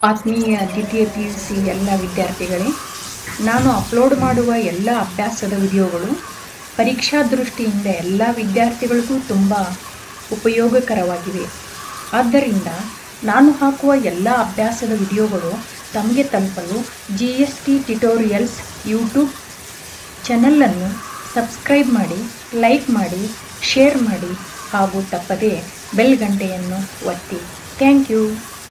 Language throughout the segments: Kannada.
ಆತ್ಮೀಯ ದ್ವಿತೀಯ ಪಿ ಯು ಸಿ ಎಲ್ಲ ವಿದ್ಯಾರ್ಥಿಗಳೇ ನಾನು ಅಪ್ಲೋಡ್ ಮಾಡುವ ಎಲ್ಲ ಅಭ್ಯಾಸದ ವಿಡಿಯೋಗಳು ಪರೀಕ್ಷಾ ದೃಷ್ಟಿಯಿಂದ ಎಲ್ಲ ವಿದ್ಯಾರ್ಥಿಗಳಿಗೂ ತುಂಬ ಉಪಯೋಗಕರವಾಗಿವೆ ಆದ್ದರಿಂದ ನಾನು ಹಾಕುವ ಎಲ್ಲ ಅಭ್ಯಾಸದ ವಿಡಿಯೋಗಳು ತಮಗೆ ತಲುಪಲು G S T tutorials YouTube ಚಾನಲನ್ನು ಸಬ್ಸ್ಕ್ರೈಬ್ ಮಾಡಿ ಲೈಕ್ ಮಾಡಿ ಶೇರ್ ಮಾಡಿ ಹಾಗೂ ತಪ್ಪದೇ ಬೆಲ್ ಗಂಟೆಯನ್ನು ಒತ್ತಿ ಥ್ಯಾಂಕ್ ಯು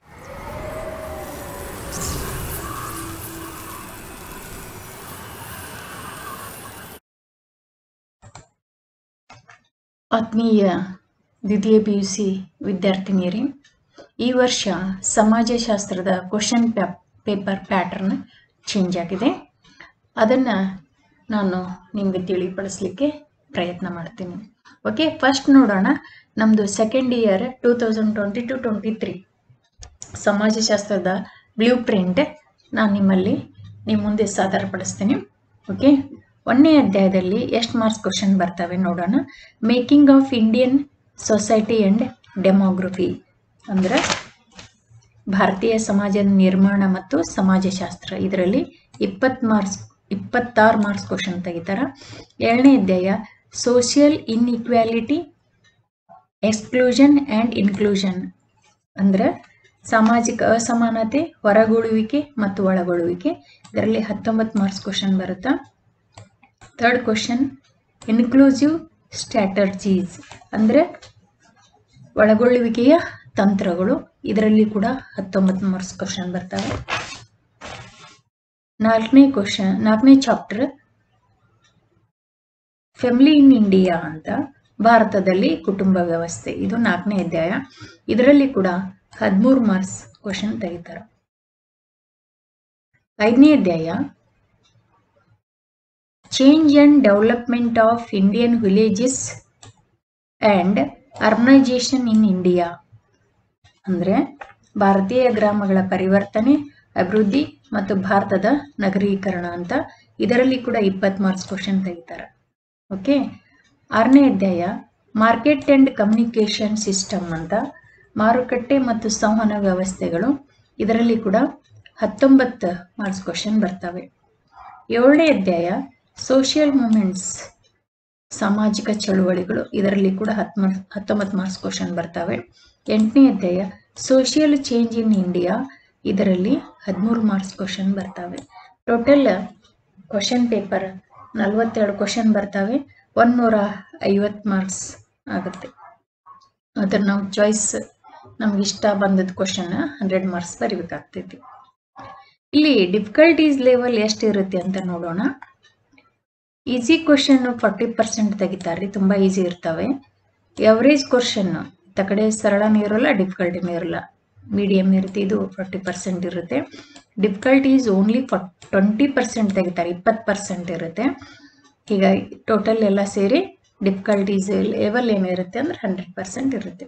ಆತ್ಮೀಯ ದ್ವಿತೀಯ ಪಿ ಯು ಸಿ ವಿದ್ಯಾರ್ಥಿನಿಯರೇ ಈ ವರ್ಷ ಸಮಾಜಶಾಸ್ತ್ರದ ಕ್ವಶನ್ ಪ್ಯಾ ಪೇಪರ್ ಪ್ಯಾಟರ್ನ್ ಚೇಂಜ್ ಆಗಿದೆ ಅದನ್ನು ನಾನು ನಿಮಗೆ ತಿಳಿಪಡಿಸ್ಲಿಕ್ಕೆ ಪ್ರಯತ್ನ ಮಾಡ್ತೀನಿ ಓಕೆ ಫಸ್ಟ್ ನೋಡೋಣ ನಮ್ಮದು second year two thousand twenty to twenty three ಸಮಾಜಶಾಸ್ತ್ರದ ಬ್ಲೂ ಪ್ರಿಂಟ್ ನಾನು ನಿಮ್ಮಲ್ಲಿ ನಿಮ್ಮ ಮುಂದೆ ಸಾದರಪಡಿಸ್ತೀನಿ ಓಕೆ ಒಂದನೇ ಅಧ್ಯಾಯದಲ್ಲಿ ಎಷ್ಟು ಮಾರ್ಕ್ಸ್ ಕ್ವಶನ್ ಬರ್ತವೆ ನೋಡೋಣ making of Indian society and demography ಅಂದ್ರೆ ಭಾರತೀಯ ಸಮಾಜದ ನಿರ್ಮಾಣ ಮತ್ತು ಸಮಾಜಶಾಸ್ತ್ರ ಇದರಲ್ಲಿ ಇಪ್ಪತ್ತು ಮಾರ್ಕ್ಸ್ ಇಪ್ಪತ್ತಾರು ಮಾರ್ಕ್ಸ್ ಕ್ವಶನ್ ತೆಗಿತಾರ ಏಳನೇ ಅಧ್ಯಾಯ social inequality exclusion and inclusion ಅಂದ್ರೆ ಸಾಮಾಜಿಕ ಅಸಮಾನತೆ ಹೊರಗೊಳ್ಳುವಿಕೆ ಮತ್ತು ಒಳಗೊಳ್ಳುವಿಕೆ ಇದರಲ್ಲಿ ಹತ್ತೊಂಬತ್ತು ಮಾರ್ಕ್ಸ್ ಕ್ವಶನ್ ಬರುತ್ತಾ ಥರ್ಡ್ ಕ್ವಶನ್ ಇನ್ಕ್ಲೂಸಿವ್ ಸ್ಟ್ರಾಟರ್ಜೀಸ್ ಅಂದರೆ ಒಳಗೊಳ್ಳುವಿಕೆಯ ತಂತ್ರಗಳು ಇದರಲ್ಲಿ ಕೂಡ ಹತ್ತೊಂಬತ್ತು ಮಾರ್ಕ್ಸ್ ಕ್ವಶನ್ ಬರ್ತವೆ ನಾಲ್ಕನೇ ಕ್ವಶನ್ ನಾಲ್ಕನೇ ಚಾಪ್ಟರ್ ಫ್ಯಾಮಿಲಿ ಇನ್ ಇಂಡಿಯಾ ಅಂತ ಭಾರತದಲ್ಲಿ ಕುಟುಂಬ ವ್ಯವಸ್ಥೆ ಇದು ನಾಲ್ಕನೇ ಅಧ್ಯಾಯ ಇದರಲ್ಲಿ ಕೂಡ ಹದಿಮೂರು ಮಾರ್ಕ್ಸ್ ಕ್ವಶನ್ ತೆಗಿತಾರೆ ಐದನೇ ಅಧ್ಯಾಯ change and development of Indian villages and urbanization in India ಅಂದರೆ ಭಾರತೀಯ ಗ್ರಾಮಗಳ ಪರಿವರ್ತನೆ ಅಭಿವೃದ್ಧಿ ಮತ್ತು ಭಾರತದ ನಗರೀಕರಣ ಅಂತ ಇದರಲ್ಲಿ ಕೂಡ ಇಪ್ಪತ್ತು ಮಾರ್ಕ್ಸ್ ಕ್ವಶನ್ ತೆಗಿತಾರೆ ಓಕೆ ಆರನೇ ಅಧ್ಯಾಯ ಮಾರ್ಕೆಟ್ ಆ್ಯಂಡ್ ಕಮ್ಯುನಿಕೇಷನ್ ಸಿಸ್ಟಮ್ ಅಂತ ಮಾರುಕಟ್ಟೆ ಮತ್ತು ಸಂವಹನ ವ್ಯವಸ್ಥೆಗಳು ಇದರಲ್ಲಿ ಕೂಡ ಹತ್ತೊಂಬತ್ತು ಮಾರ್ಕ್ಸ್ ಕ್ವಶನ್ ಬರ್ತವೆ ಏಳನೇ ಅಧ್ಯಾಯ ಸೋಷಿಯಲ್ ಮೂಮೆಂಟ್ಸ್ ಸಾಮಾಜಿಕ ಚಳುವಳಿಗಳು ಇದರಲ್ಲಿ ಕೂಡ ಹತ್ತು ಹತ್ತೊಂಬತ್ತು ಮಾರ್ಕ್ಸ್ ಕ್ವಶನ್ ಬರ್ತವೆ ಎಂಟನೇ ಅಧ್ಯಾಯ ಸೋಷಿಯಲ್ ಚೇಂಜ್ ಇನ್ ಇಂಡಿಯಾ ಇದರಲ್ಲಿ ಹದಿಮೂರು ಮಾರ್ಕ್ಸ್ ಕ್ವಶನ್ ಬರ್ತವೆ ಟೋಟಲ್ ಕ್ವಶನ್ ಪೇಪರ್ ನಲ್ವತ್ತೆರಡು ಕ್ವಶನ್ ಬರ್ತವೆ ಒಂದೂರ ಐವತ್ತು ಮಾರ್ಕ್ಸ್ ಆಗುತ್ತೆ ಅದ್ರ ನಾವು ಚಾಯ್ಸ್ ನಮ್ಗೆ ಇಷ್ಟ ಬಂದದ ಕ್ವಶನ್ ಹಂಡ್ರೆಡ್ ಮಾರ್ಕ್ಸ್ ಬರಿಬೇಕಾಗ್ತೈತಿ ಇಲ್ಲಿ ಡಿಫಿಕಲ್ಟೀಸ್ ಲೆವೆಲ್ ಎಷ್ಟು ಇರುತ್ತೆ ಅಂತ ನೋಡೋಣ ಈಸಿ ಕ್ವಶನ್ ಫಾರ್ಟಿ ಪರ್ಸೆಂಟ್ ತೆಗಿತಾರೆ ತುಂಬ ಈಸಿ ಇರ್ತವೆ ಎವರೇಜ್ ಕ್ವಶನ್ ತಕಡೆ ಸರಳನೂ ಇರೋಲ್ಲ ಡಿಫಿಕಲ್ಟಿನೂ ಇರೋಲ್ಲ ಮೀಡಿಯಮ್ ಇರುತ್ತೆ ಇದು ಫಾರ್ಟಿ ಪರ್ಸೆಂಟ್ ಇರುತ್ತೆ difficulty is only for twenty percent ತೆಗಿತಾರೆ ಇಪ್ಪತ್ತು ಪರ್ಸೆಂಟ್ ಇರುತ್ತೆ ಹೀಗಾಗಿ ಟೋಟಲ್ ಎಲ್ಲ ಸೇರಿ ಡಿಫಿಕಲ್ಟೀಸ್ ಲೆವೆಲ್ ಏನಿರುತ್ತೆ ಅಂದ್ರೆ ಹಂಡ್ರೆಡ್ ಪರ್ಸೆಂಟ್ ಇರುತ್ತೆ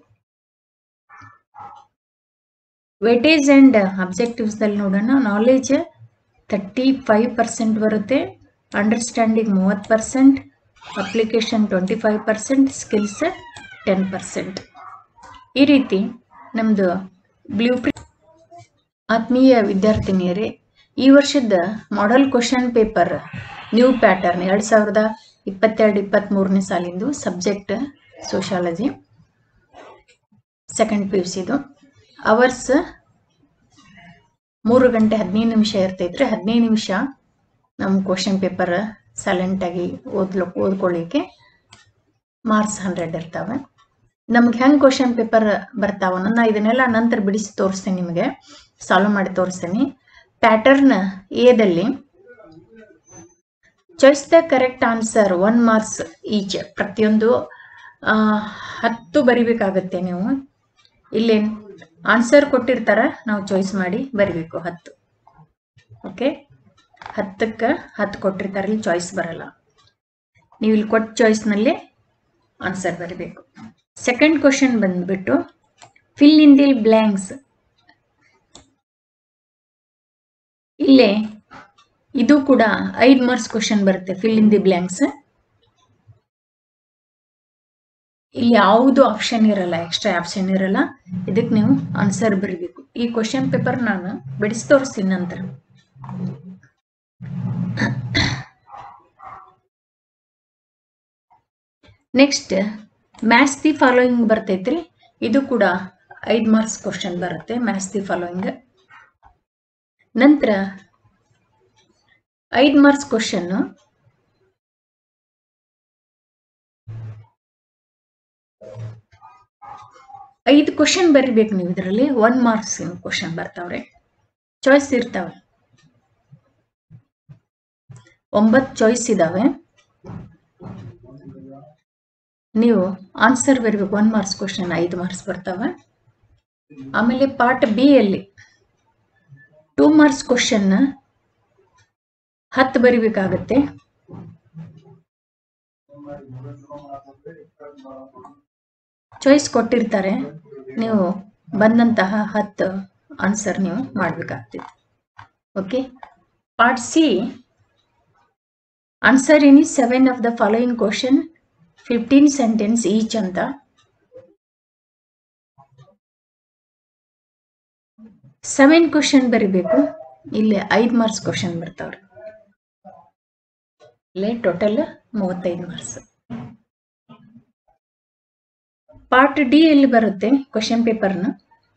ವೇಟೇಜ್ ಆ್ಯಂಡ್ ಅಬ್ಜೆಕ್ಟಿವ್ಸ್ದಲ್ಲಿ ನೋಡೋಣ ನಾಲೆಜ್ ತರ್ಟಿ ಫೈವ್ ಪರ್ಸೆಂಟ್ ಬರುತ್ತೆ ಅಂಡರ್ಸ್ಟ್ಯಾಂಡಿಂಗ್ ಮೂವತ್ತು percent application twenty five percent skills ten percent ಈ ರೀತಿ ನಮ್ಮದು ಬ್ಲೂ ಪ್ರಿಂಟ್ ಆತ್ಮೀಯ ವಿದ್ಯಾರ್ಥಿನಿಯರೇ ಈ ವರ್ಷದ model question paper new pattern ಎರಡು ಸಾವಿರದ ಇಪ್ಪತ್ತೆರಡು ಇಪ್ಪತ್ತ್ಮೂರನೇ ಸಾಲಿಂದು subject sociology second P U ಸಿದು ಅವರ್ಸ್ ಮೂರು ಗಂಟೆ ಹದಿನೈದು ನಿಮಿಷ ಇರ್ತೈತ್ರಿ ಹದಿನೈದು ನಿಮಿಷ ನಮ್ಮ ಕ್ವಶನ್ ಪೇಪರ್ ಸೈಲೆಂಟಾಗಿ ಓದ್ಲು ಓದ್ಕೊಳ್ಳಿಕ್ಕೆ ಮಾರ್ಕ್ಸ್ ಹಂಡ್ರೆಡ್ ಇರ್ತವೆ ನಮ್ಗೆ ಹೆಂಗೆ ಕ್ವಶನ್ ಪೇಪರ್ ಬರ್ತಾವ ನಾನು ಇದನ್ನೆಲ್ಲ ನಂತರ ಬಿಡಿಸಿ ತೋರಿಸ್ತೇನೆ ನಿಮಗೆ ಸಾಲ್ವ್ ಮಾಡಿ ತೋರಿಸ್ತೀನಿ ಪ್ಯಾಟರ್ನ್ ಎದಲ್ಲಿ choice the correct answer one marks each ಪ್ರತಿಯೊಂದು ಹತ್ತು ಬರಿಬೇಕಾಗತ್ತೆ ನೀವು ಇಲ್ಲಿ ಆನ್ಸರ್ ಕೊಟ್ಟಿರ್ತಾರ ನಾವು ಚಾಯ್ಸ್ ಮಾಡಿ ಬರಿಬೇಕು ಹತ್ತು ಓಕೆ ಹತ್ತಕ್ಕೆ ಹತ್ತು ಕೊಟ್ಟಿರ್ತಾರೆ ಇಲ್ಲಿ ಚಾಯ್ಸ್ ಬರಲ್ಲ ನೀವು ಇಲ್ಲಿ ಕೊಟ್ಟ ಚಾಯ್ಸ್ನಲ್ಲಿ ಆನ್ಸರ್ ಬರಿಬೇಕು ಸೆಕೆಂಡ್ ಕ್ವಶನ್ ಬಂದ್ಬಿಟ್ಟು ಫಿಲ್ ಇನ್ ದಿ ಬ್ಲ್ಯಾಂಕ್ಸ್ ಇಲ್ಲೇ ಇದು ಕೂಡ ಐದು ಮಾರ್ಕ್ಸ್ ಕ್ವಶನ್ ಬರುತ್ತೆ ಫಿಲ್ ಇನ್ ದಿ ಬ್ಲ್ಯಾಂಕ್ಸ್ ಇಲ್ಲಿ ಯಾವುದು ಆಪ್ಷನ್ ಇರಲ್ಲ ಎಕ್ಸ್ಟ್ರಾ ಆಪ್ಷನ್ ಇರಲ್ಲ ಇದಕ್ಕೆ ನೀವು ಆನ್ಸರ್ ಬರೀಬೇಕು ಈ ಕ್ವಶನ್ ಪೇಪರ್ ನಾನು ಬಿಡಿಸಿ ತೋರಿಸ್ತೀನಿ ನಂತರ ನೆಕ್ಸ್ಟ್ ಮ್ಯಾಥ್ಸ್ ದಿ ಫಾಲೋಯಿಂಗ್ ಬರ್ತೈತ್ರಿ ಇದು ಕೂಡ ಐದು ಮಾರ್ಕ್ಸ್ ಕ್ವಶನ್ ಬರುತ್ತೆ ಮ್ಯಾಥ್ಸ್ ದಿ ಫಾಲೋಯಿಂಗ್ ನಂತರ ಐದು ಮಾರ್ಕ್ಸ್ ಕ್ವಶನ್ನು ಐದು ಕ್ವಶನ್ ಬರಿಬೇಕು ನೀವು ಇದರಲ್ಲಿ ಒನ್ ಮಾರ್ಕ್ಸ್ ಕ್ವಶನ್ ಬರ್ತಾವ್ರೆ ಚಾಯ್ಸ್ ಇರ್ತಾವೆ ಒಂಬತ್ತು ಚಾಯ್ಸ್ ಇದಾವೆ ನೀವು ಆನ್ಸರ್ ಬರಬೇಕು ಒನ್ ಮಾರ್ಕ್ಸ್ ಕ್ವಶನ್ ಐದು ಮಾರ್ಕ್ಸ್ ಬರ್ತವೆ ಆಮೇಲೆ ಪಾರ್ಟ್ ಬಿ ಅಲ್ಲಿ ಟೂ ಮಾರ್ಕ್ಸ್ ಕ್ವಶನ್ ಹತ್ತು ಬರಿಬೇಕಾಗತ್ತೆ ಚಾಯ್ಸ್ ಕೊಟ್ಟಿರ್ತಾರೆ ನೀವು ಬಂದಂತಹ ಹತ್ತು ಆನ್ಸರ್ ನೀವು ಮಾಡಬೇಕಾಗ್ತೈತೆ okay part C answer any seven of the following question fifteen sentence each ಅಂತ ಸೆವೆನ್ ಕ್ವಶನ್ ಬರಿಬೇಕು ಇಲ್ಲಿ ಐದು ಮಾರ್ಕ್ಸ್ ಕ್ವಶನ್ ಬರ್ತಾವ್ರಿ ಇಲ್ಲೇ ಟೋಟಲ್ ಮೂವತ್ತೈದು ಮಾರ್ಕ್ಸ್ ಪಾರ್ಟ್ ಡಿ ಎಲ್ಲಿ ಬರುತ್ತೆ ಕ್ವಶನ್ ಪೇಪರ್ನ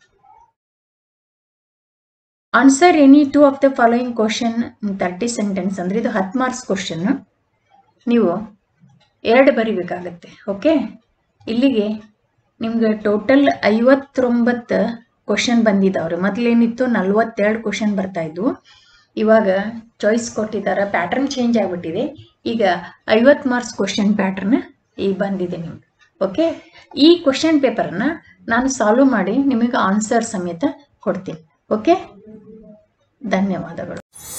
answer any two of the following question thirty sentence ಅಂದ್ರೆ ಇದು ಹತ್ತು ಮಾರ್ಕ್ಸ್ ಕ್ವಶನ್ ನೀವು ಎರಡು ಬರಿಬೇಕಾಗತ್ತೆ ಓಕೆ ಇಲ್ಲಿಗೆ ನಿಮ್ಗೆ ಟೋಟಲ್ ಐವತ್ತೊಂಬತ್ತು ಕ್ವಶನ್ ಬಂದಿದ್ದಾವ್ರಿ ಮೊದಲೇನಿತ್ತು ನಲ್ವತ್ತೆರಡು ಕ್ವಶನ್ ಬರ್ತಾ ಇದ್ವು ಇವಾಗ ಚಾಯ್ಸ್ ಕೊಟ್ಟಿದ್ದಾರೆ ಪ್ಯಾಟರ್ನ್ ಚೇಂಜ್ ಆಗಿಬಿಟ್ಟಿದೆ ಈಗ ಐವತ್ತು ಮಾರ್ಕ್ಸ್ ಕ್ವಶನ್ ಪ್ಯಾಟರ್ನ್ ಈಗ ಬಂದಿದೆ ನಿಮ್ಗೆ ಓಕೆ ಈ ಕ್ವಶನ್ ಪೇಪರ್ನ ನಾನು ಸಾಲ್ವ್ ಮಾಡಿ ನಿಮಗೆ ಆನ್ಸರ್ ಸಮೇತ ಕೊಡ್ತೀನಿ ಓಕೆ ಧನ್ಯವಾದಗಳು